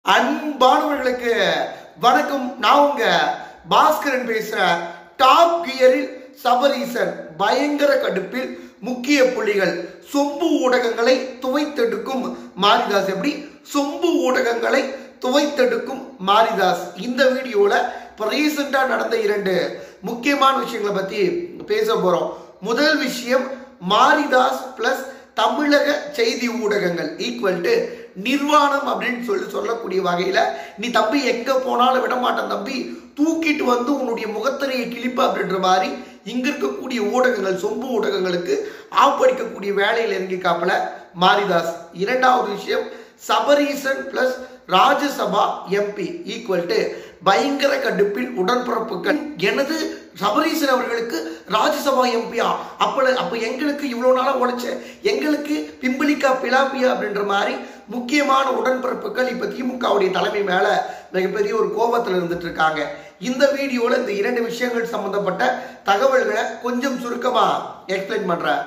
அன்பானவர்களுக்கு வணக்கம் நான் உங்க பாஸ்கரன் பேசுறேன் டாப் கியரில் சபரீசன் பயங்கர கடுப்பில் முக்கிய புள்ளிகள் சொம்பு ஊடகங்களை துவைத்தெடுக்கும் மாரிதாஸ் எப்படி சொம்பு ஊடகங்களை துவைத்தெடுக்கும் மாரிதாஸ் இந்த வீடியோல இப்போ ரீசெண்டா நடந்த இரண்டு முக்கியமான விஷயங்களை பத்தி பேச போறோம் முதல் விஷயம் மாரிதாஸ் பிளஸ் தமிழக செய்தி ஊடகங்கள் ஈக்குவல் டு நிர்வாணம் அப்படின்னு சொல்லி சொல்லக்கூடிய வகையில நீ தம்பி எங்க போனாலும் விட மாட்டேன் தம்பி தூக்கிட்டு வந்து உன்னுடைய முகத்திரையை கிழிப்பு அப்படின்ற மாதிரி இங்க இருக்கக்கூடிய ஊடகங்கள் சொம்பு ஊடகங்களுக்கு ஆப்படிக்கக்கூடிய வேலையில் இறங்கிக்காப்பல மாரிதாஸ் இரண்டாவது விஷயம் Sabareesan plus Rajya Sabha MP equal to பயங்கர கடுப்பில் உடன்பிறப்புகள் எனது சபரீசன் அவர்களுக்கு ராஜ்யசபா எம்பியா அப்ப அப்ப எங்களுக்கு இவ்வளவு நாளா உழைச்ச எங்களுக்கு பிம்பிளிக்கா பிலாப்பியா அப்படின்ற மாதிரி முக்கியமான உடன்பிறப்புகள் இப்ப திமுகவுடைய தலைமை மேல மிகப்பெரிய ஒரு கோபத்துல இருந்துட்டு இருக்காங்க இந்த வீடியோல இந்த இரண்டு விஷயங்கள் சம்பந்தப்பட்ட தகவல்களை கொஞ்சம் சுருக்கமா எக்ஸ்பிளைன் பண்றேன்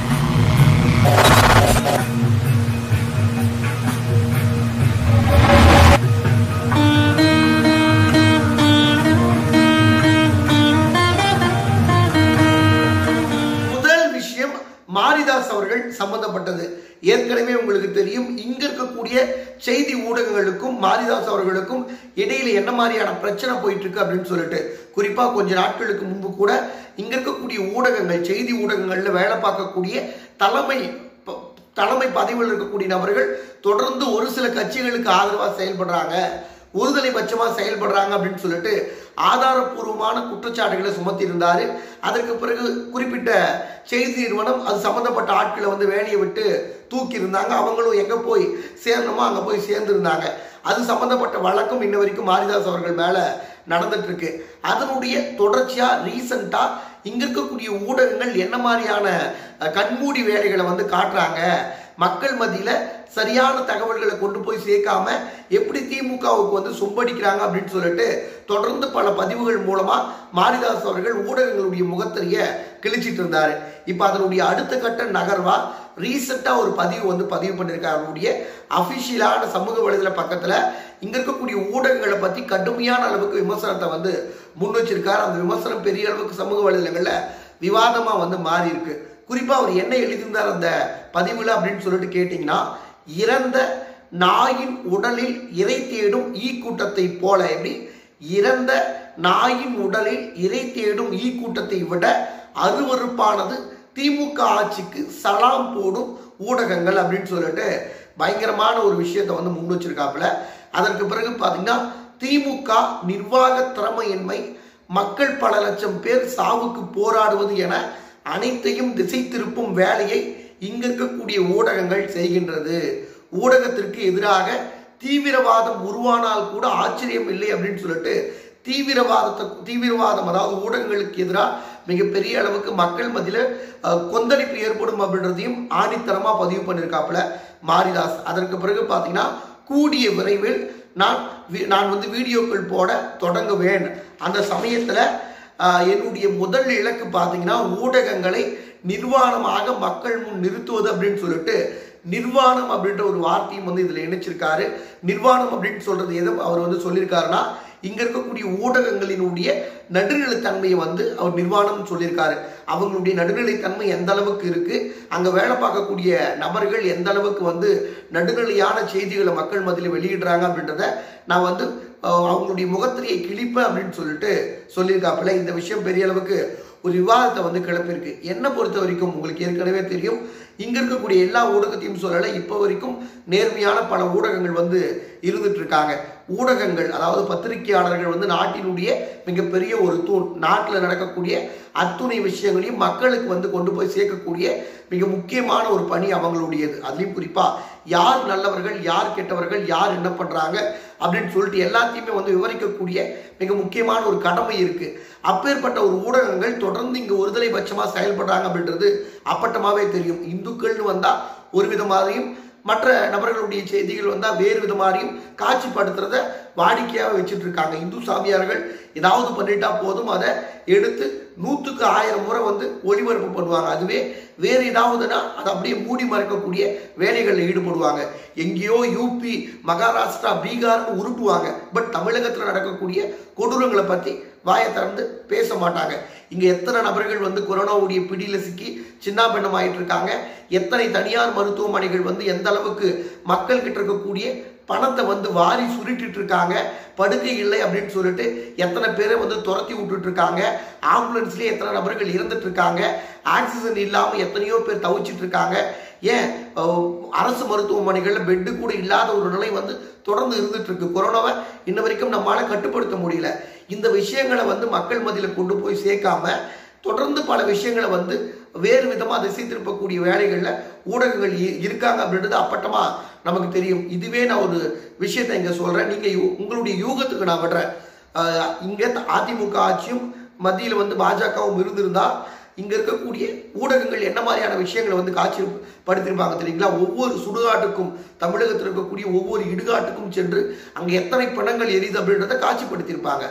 முதல் விஷயம் மாரிதாஸ் அவர்கள் சம்பந்தப்பட்டது ஏற்கனவே உங்களுக்கு தெரியும் இங்க இருக்கக்கூடிய செய்தி ஊடகங்களுக்கும் மாரிதாஸ் அவர்களுக்கும் இடையில என்ன மாதிரியான பிரச்சனை போயிட்டு இருக்கு அப்படின்னு சொல்லிட்டு குறிப்பா கொஞ்ச நாட்களுக்கு முன்பு கூட இங்க இருக்கக்கூடிய ஊடகங்கள் செய்தி ஊடகங்கள்ல வேலை பார்க்கக்கூடிய தலைமை ப- தலைமை பதவியில் இருக்கக்கூடிய நபர்கள் தொடர்ந்து ஒரு சில கட்சிகளுக்கு ஆதரவா செயல்படுறாங்க ஒருதலை பட்சமா செயல்படுறாங்க அப்படின்னு சொல்லிட்டு ஆதாரப்பூர்வமான குற்றச்சாட்டுகளை சுமத்தி இருந்தாரு அதற்கு பிறகு குறிப்பிட்ட செய்தி நிறுவனம் அது சம்பந்தப்பட்ட ஆட்களை வந்து வேலையை விட்டு தூக்கி இருந்தாங்க அவங்களும் எங்க போய் சேரணுமோ அங்க போய் சேர்ந்திருந்தாங்க அது சம்பந்தப்பட்ட வழக்கம் இன்ன வரைக்கும் மாரிதாஸ் அவர்கள் மேல நடந்துட்டு இருக்கு அதனுடைய தொடர்ச்சியா ரீசண்டா இங்க இருக்கக்கூடிய ஊடகங்கள் என்ன மாதிரியான அஹ், கண்மூடி வேலைகளை வந்து காட்டுறாங்க மக்கள் மத்தியில சரியான தகவல்களை கொண்டு போய் சேர்க்காம எப்படி திமுகவுக்கு வந்து சொம்படிக்கிறாங்க அப்படின்னு சொல்லிட்டு தொடர்ந்து பல பதிவுகள் மூலமா மாரிதாஸ் அவர்கள் ஊடகங்களுடைய முகத்திரிய கிழிச்சிட்டு இருந்தாரு இப்ப அதனுடைய அடுத்த கட்ட நகர்வா ரீசெண்டா ஒரு பதிவு வந்து பதிவு பண்ணியிருக்காரு அவருடைய அபிஷியலான சமூக வலைதள பக்கத்துல இங்க இருக்கக்கூடிய ஊடகங்களை பத்தி கடுமையான அளவுக்கு விமர்சனத்தை வந்து முன் வச்சிருக்காரு அந்த விமர்சனம் பெரிய அளவுக்கு சமூக வலைதளங்கள்ல விவாதமா வந்து மாறி இருக்கு குறிப்பா அவர் என்ன எழுதியிருந்தார் அந்த பதிவுல அப்படின்னு சொல்லிட்டு கேட்டீங்கன்னா இறந்த நாயின் உடலில் இறை தேடும் ஈ கூட்டத்தை போல எப்படி இறந்த நாயின் உடலில் இறை தேடும் ஈ கூட்டத்தை விட அருவருப்பானது திமுக ஆட்சிக்கு சலாம் போடும் ஊடகங்கள் அப்படின்னு சொல்லிட்டு பயங்கரமான ஒரு விஷயத்தை வந்து முன் வச்சிருக்காப்புல அதற்கு பிறகு பாத்தீங்கன்னா திமுக நிர்வாக திறமையின்மை மக்கள் பல லட்சம் பேர் சாவுக்கு போராடுவது என அனைத்தையும் திசை திருப்பும் வேலையை இங்க இருக்கக்கூடிய ஊடகங்கள் செய்கின்றது ஊடகத்திற்கு எதிராக தீவிரவாதம் உருவானால் கூட ஆச்சரியம் இல்லை அப்படின்னு சொல்லிட்டு தீவிரவாதத்தை தீவிரவாதம் அதாவது ஊடகங்களுக்கு எதிராக மிகப்பெரிய அளவுக்கு மக்கள் மத்தியில அஹ், கொந்தளிப்பு ஏற்படும் அப்படின்றதையும் ஆணித்தரமா பதிவு பண்ணியிருக்காப்புல மாரிதாஸ் அதற்கு பிறகு பார்த்தீங்கன்னா கூடிய விரைவில் நான் வி- நான் வந்து வீடியோக்கள் போட தொடங்குவேன் அந்த சமயத்துல ஆஹ், என்னுடைய முதல் இலக்கு பார்த்தீங்கன்னா ஊடகங்களை நிர்வாணமாக மக்கள் முன் நிறுத்துவது அப்படின்னு சொல்லிட்டு நிர்வாணம் அப்படின்ற ஒரு வார்த்தையும் வந்து இதுல இணைச்சிருக்காரு நிர்வாணம் அப்படின்னு சொல்றது எது அவர் வந்து சொல்லியிருக்காருன்னா இங்க இருக்கக்கூடிய ஊடகங்களினுடைய நடுநிலைத்தன்மையை வந்து அவர் நிர்வாணம் சொல்லியிருக்காரு அவங்களுடைய நடுநிலைத்தன்மை எந்த அளவுக்கு இருக்கு அங்க வேலை பார்க்கக்கூடிய நபர்கள் எந்த அளவுக்கு வந்து நடுநிலையான செய்திகளை மக்கள் மத்தியில் வெளியிடுறாங்க அப்படின்றத நான் வந்து அஹ், அவங்களுடைய முகத்திரையை கிழிப்பேன் அப்படின்னு சொல்லிட்டு சொல்லியிருக்காப்புல இந்த விஷயம் பெரிய அளவுக்கு ஒரு விவாதத்தை வந்து கிளப்பியிருக்கு என்னை பொறுத்த வரைக்கும் உங்களுக்கு ஏற்கனவே தெரியும் இங்க இருக்கக்கூடிய எல்லா ஊடகத்தையும் சொல்லலை இப்போ வரைக்கும் நேர்மையான பல ஊடகங்கள் வந்து இருந்துட்டு இருக்காங்க ஊடகங்கள் அதாவது பத்திரிகையாளர்கள் வந்து நாட்டினுடைய மிகப்பெரிய ஒரு தூண் நாட்டில் நடக்கக்கூடிய அத்துணை விஷயங்களையும் மக்களுக்கு வந்து கொண்டு போய் சேர்க்கக்கூடிய மிக முக்கியமான ஒரு பணி அவங்களுடையது அதுலேயும் குறிப்பா யார் நல்லவர்கள் யார் கெட்டவர்கள் யார் என்ன பண்றாங்க அப்படின்னு சொல்லிட்டு எல்லாத்தையுமே வந்து விவரிக்கக்கூடிய மிக முக்கியமான ஒரு கடமை இருக்கு அப்பேற்பட்ட ஒரு ஊடகங்கள் தொடர்ந்து இங்க ஒருதலை பட்சமா செயல்படுறாங்க அப்படின்றது அப்பட்டமாவே தெரியும் இந்துக்கள்னு வந்தா ஒரு விதமாதையும் மற்ற நபர்களுடைய செய்திகள் வந்தா வேறு விதமாதிரியும் காட்சிப்படுத்துறத வாடிக்கையாக வச்சுட்டு இருக்காங்க இந்து சாமியார்கள் ஏதாவது பண்ணிட்டா போதும் அதை எடுத்து நூற்றுக்கு ஆயிரம் முறை வந்து ஒளிபரப்பு பண்ணுவாங்க அதுவே வேறு ஏதாவதுன்னா அதை அப்படியே மூடி மறைக்கக்கூடிய வேலைகளில் ஈடுபடுவாங்க எங்கேயோ யூபி மகாராஷ்டிரா பீகார்னு உருட்டுவாங்க பட் தமிழகத்தில் நடக்கக்கூடிய கொடூரங்களை பற்றி வாயை திறந்து பேச மாட்டாங்க இங்க எத்தனை நபர்கள் வந்து கொரோனாவுடைய பிடியில சிக்கி சின்னாபின்னம் ஆயிட்டு இருக்காங்க எத்தனை தனியார் மருத்துவமனைகள் வந்து எந்த அளவுக்கு மக்கள் கிட்ட இருக்கக்கூடிய பணத்தை வந்து வாரி சுருட்டிட்டு இருக்காங்க படுக்கை இல்லை அப்படின்னு சொல்லிட்டு எத்தனை பேரை வந்து துரத்தி விட்டுட்டு இருக்காங்க ஆம்புலன்ஸ்லயே எத்தனை நபர்கள் இறந்துட்டு இருக்காங்க ஆக்சிஜன் இல்லாம எத்தனையோ பேர் தவிச்சிட்டு இருக்காங்க ஏன் அஹ், அரசு மருத்துவமனைகள்ல பெட்டு கூட இல்லாத ஒரு நிலை வந்து தொடர்ந்து இருந்துட்டு இருக்கு கொரோனாவை இன்ன வரைக்கும் நம்மளால கட்டுப்படுத்த முடியல இந்த விஷயங்களை வந்து மக்கள் மத்தியில கொண்டு போய் சேர்க்காம தொடர்ந்து பல விஷயங்களை வந்து வேறு விதமா திசை திருப்பக்கூடிய வேலைகள்ல ஊடகங்கள் இ- இருக்காங்க அப்படின்றது அப்பட்டமா நமக்கு தெரியும் இதுவே நான் ஒரு விஷயத்தை இங்க சொல்றேன் நீங்க யூ- உங்களுடைய யூகத்துக்கு நான் விடுறேன் அஹ், இங்க அதிமுக ஆட்சியும் மத்தியில் வந்து பாஜகவும் இருந்திருந்தா இங்க இருக்கக்கூடிய ஊடகங்கள் என்ன மாதிரியான விஷயங்களை வந்து காட்சி படுத்திருப்பாங்க தெரியுங்களா ஒவ்வொரு சுடுகாட்டுக்கும் தமிழகத்தில் இருக்கக்கூடிய ஒவ்வொரு இடுகாட்டுக்கும் சென்று அங்க எத்தனை பிணங்கள் எரியுது அப்படின்றத காட்சிப்படுத்தியிருப்பாங்க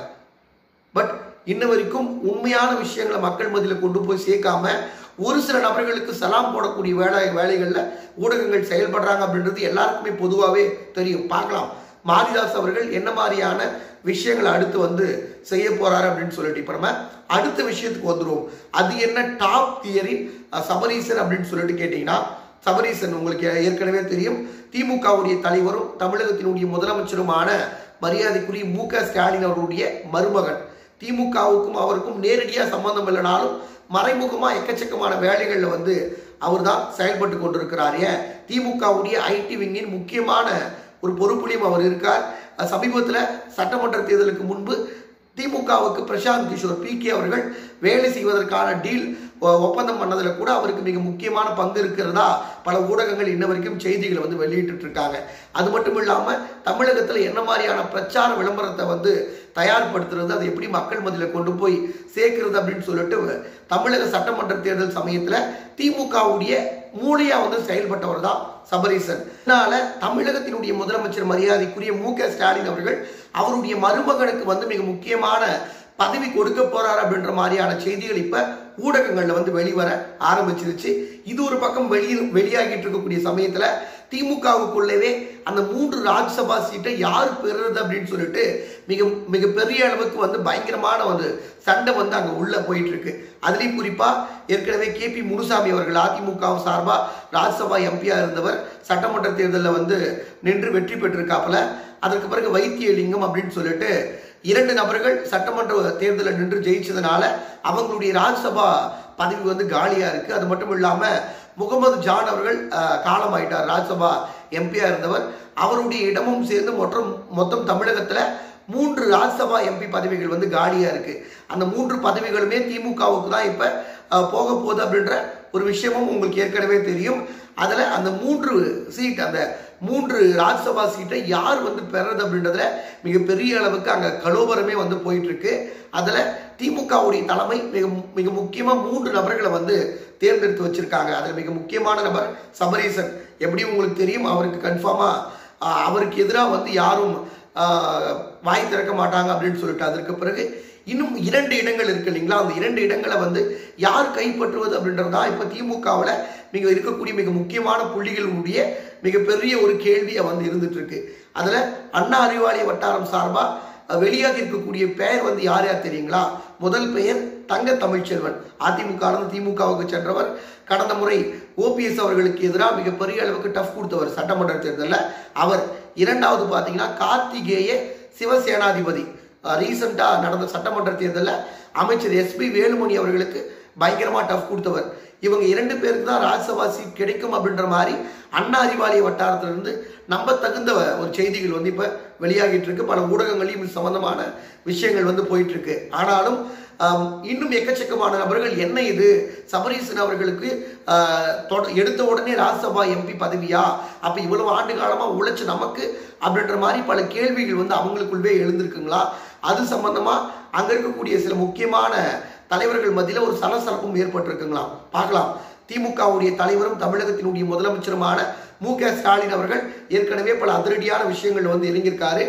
பட் இன்ன வரைக்கும் உண்மையான விஷயங்களை மக்கள் மத்தியில் கொண்டு போய் சேர்க்காம ஒரு சில நபர்களுக்கு சலாம் போடக்கூடிய வேலை வேலைகளில் ஊடகங்கள் செயல்படுறாங்க அப்படின்றது எல்லாருக்குமே பொதுவாகவே தெரியும் பார்க்கலாம் மாரிதாஸ் அவர்கள் என்ன மாதிரியான விஷயங்களை அடுத்து வந்து செய்ய போறாரு அப்படின்னு சொல்லிட்டு இப்போ நம்ம அடுத்த விஷயத்துக்கு வந்துருவோம் அது என்ன டாப் தியரின் சபரீசன் அப்படின்னு சொல்லிட்டு கேட்டீங்கன்னா சபரீசன் உங்களுக்கு ஏற்கனவே தெரியும் திமுகவுடைய தலைவரும் தமிழகத்தினுடைய முதலமைச்சருமான மரியாதைக்குரிய மு க ஸ்டாலின் அவருடைய மருமகன் திமுகவுக்கும் அவருக்கும் நேரடியா சம்பந்தம் இல்லைனாலும் மறைமுகமா எக்கச்சக்கமான வேலைகள்ல வந்து அவர் தான் செயல்பட்டு கொண்டிருக்கிறார் ஏன் திமுகவுடைய ஐடி விங்கின் முக்கியமான ஒரு பொறுப்புலையும் அவர் இருக்கார் அஹ் சமீபத்துல சட்டமன்ற தேர்தலுக்கு முன்பு திமுகவுக்கு பிரசாந்த் கிஷோர் பி அவர்கள் வேலை செய்வதற்கான டீல் ஒப்பந்தம் பண்ணதுல கூட அவருக்கு மிக முக்கியமான பங்கு இருக்கிறதா பல ஊடகங்கள் இன்ன வரைக்கும் செய்திகளை வந்து வெளியிட்டு இருக்காங்க அது மட்டும் இல்லாம தமிழகத்துல என்ன மாதிரியான பிரச்சார விளம்பரத்தை வந்து தயார்படுத்துறது அதை எப்படி மக்கள் மத்தியில கொண்டு போய் சேர்க்கிறது அப்படின்னு சொல்லிட்டு தமிழக சட்டமன்ற தேர்தல் சமயத்துல திமுகவுடைய மூளையா வந்து செயல்பட்டவர் தான் சபரீசன் அதனால தமிழகத்தினுடைய முதலமைச்சர் மரியாதைக்குரிய மு க ஸ்டாலின் அவர்கள் அவருடைய மருமகனுக்கு வந்து மிக முக்கியமான பதவி கொடுக்க போறாரு அப்படின்ற மாதிரியான செய்திகள் இப்ப ஊடகங்கள்ல வந்து வெளிவர ஆரம்பிச்சிருச்சு இது ஒரு பக்கம் வெளி வெளியாகிட்டு இருக்கக்கூடிய சமயத்துல திமுகவுக்குள்ளவே அந்த மூன்று ராஜ்சபா சீட்டை யார் பெறுறது அப்படின்னு சொல்லிட்டு மிக மிக பெரிய அளவுக்கு வந்து பயங்கரமான ஒரு சண்டை வந்து அங்க உள்ள போயிட்டு இருக்கு அதுலயும் குறிப்பா ஏற்கனவே கே பி முனுசாமி அவர்கள் அதிமுக சார்பா ராஜ்சபா எம்பியா இருந்தவர் சட்டமன்ற தேர்தலில் வந்து நின்று வெற்றி பெற்றிருக்காப்புல அதற்கு பிறகு வைத்தியலிங்கம் அப்படின்னு சொல்லிட்டு இரண்டு நபர்கள் சட்டமன்ற தேர்தலில் நின்று ஜெயிச்சதுனால அவங்களுடைய ராஜ்சபா பதவி வந்து காலியா இருக்கு அது மட்டும் இல்லாம முகமது ஜான் அவர்கள் அஹ், காலமாயிட்டார் ராஜ்சபா எம்பியா இருந்தவர் அவருடைய இடமும் சேர்ந்து மொத்தம் மொத்தம் தமிழகத்துல மூன்று ராஜ்சபா எம்பி பதவிகள் வந்து காலியா இருக்கு அந்த மூன்று பதவிகளுமே திமுகவுக்கு தான் இப்ப அஹ், போக போகுது அப்படின்ற ஒரு விஷயமும் உங்களுக்கு ஏற்கனவே தெரியும் அதுல அந்த மூன்று சீட் அந்த மூன்று ராஜ்சபா சீட்டை யார் வந்து பெறது அப்படின்றதுல மிகப்பெரிய அளவுக்கு அங்க கலோபரமே வந்து போயிட்டு இருக்கு அதுல திமுகவுடைய தலைமை மிக மிக முக்கியமா மூன்று நபர்களை வந்து தேர்ந்தெடுத்து வச்சிருக்காங்க அதுல மிக முக்கியமான நபர் சபரீசன் எப்படி உங்களுக்கு தெரியும் அவருக்கு கன்ஃபார்மா அவருக்கு எதிராக வந்து யாரும் ஆஹ், வாய் திறக்க மாட்டாங்க அப்படின்னு சொல்லிட்டு அதற்கு பிறகு இன்னும் இரண்டு இடங்கள் இருக்கு இல்லைங்களா அந்த இரண்டு இடங்களை வந்து யார் கைப்பற்றுவது அப்படின்றது தான் இப்போ திமுகவில் மிக இருக்கக்கூடிய மிக முக்கியமான புள்ளிகளுடைய மிகப்பெரிய ஒரு கேள்வியை வந்து இருந்துட்டு இருக்கு அதில் அண்ணா அறிவாலய வட்டாரம் சார்பாக வெளியாகி இருக்கக்கூடிய பெயர் வந்து யார் யார் தெரியுங்களா முதல் பெயர் தங்க தமிழ்ச்செல்வன் அதிமுக இருந்து திமுகவுக்கு சென்றவர் கடந்த முறை ஓபிஎஸ் அவர்களுக்கு எதிராக மிகப்பெரிய அளவுக்கு டஃப் கொடுத்தவர் சட்டமன்ற தேர்தலில் அவர் இரண்டாவது பார்த்தீங்கன்னா கார்த்திகேய சிவசேனாதிபதி ரீசெண்டாக நடந்த சட்டமன்ற தேர்தலில் அமைச்சர் எஸ்பி வேலுமணி அவர்களுக்கு பயங்கரமாக டஃப் கொடுத்தவர் இவங்க இரண்டு பேருக்கு தான் ராஜ்சபா சீட் கிடைக்கும் அப்படின்ற மாதிரி அண்ணா அறிவாலய வட்டாரத்திலிருந்து நம்ப தகுந்த ஒரு செய்திகள் வந்து இப்போ வெளியாகிட்டு இருக்கு பல ஊடகங்களையும் இது சம்பந்தமான விஷயங்கள் வந்து போயிட்டு இருக்கு ஆனாலும் ஆம், இன்னும் எக்கச்சக்கமான நபர்கள் என்ன இது சபரீசன் அவர்களுக்கு ஆஹ், தொட- எடுத்த உடனே ராஜ்சபா எம்பி பதவியா அப்ப இவ்வளவு ஆண்டு காலமா உழைச்ச நமக்கு அப்படின்ற மாதிரி பல கேள்விகள் வந்து அவங்களுக்குள்ளே எழுந்திருக்குங்களா அது சம்பந்தமா அங்க இருக்கக்கூடிய சில முக்கியமான தலைவர்கள் மத்தியில ஒரு சலசலப்பும் ஏற்பட்டிருக்குங்களாம் பார்க்கலாம் திமுகவுடைய தலைவரும் தமிழகத்தினுடைய முதலமைச்சருமான மு க ஸ்டாலின் அவர்கள் ஏற்கனவே பல அதிரடியான விஷயங்கள் வந்து இறங்கியிருக்காரு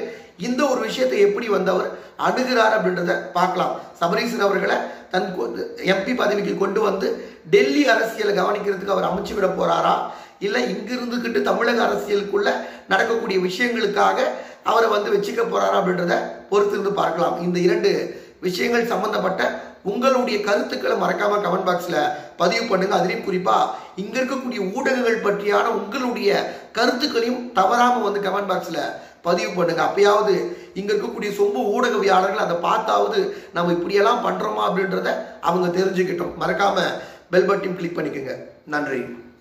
இந்த ஒரு விஷயத்தை எப்படி வந்தவர் அணுகிறார் அப்படின்றத பார்க்கலாம் சபரீசன் அவர்களை தன் எம்பி பதவிக்கு கொண்டு வந்து டெல்லி அரசியலை கவனிக்கிறதுக்கு அவர் அமைச்சு விட போறாரா இல்லை இங்கிருந்துக்கிட்டு தமிழக அரசியலுக்குள்ள நடக்கக்கூடிய விஷயங்களுக்காக அவரை வந்து வச்சுக்க போறாரா அப்படின்றத பொறுத்திருந்து பார்க்கலாம் இந்த இரண்டு விஷயங்கள் சம்பந்தப்பட்ட உங்களுடைய கருத்துக்களை மறக்காம கமெண்ட் பாக்ஸ்ல பதிவு பண்ணுங்க அதிலையும் குறிப்பா இங்க இருக்கக்கூடிய ஊடகங்கள் பற்றியான உங்களுடைய கருத்துக்களையும் தவறாம வந்து கமெண்ட் பாக்ஸ்ல பதிவு பண்ணுங்க அப்பயாவது இங்க இருக்கக்கூடிய சொம்பு ஊடகவியாளர்கள் அதை பார்த்தாவது நம்ம இப்படியெல்லாம் பண்றோமா அப்படின்றத அவங்க தெரிஞ்சுக்கிட்டோம் மறக்காம பெல் பட்டன் கிளிக் பண்ணிக்கோங்க நன்றி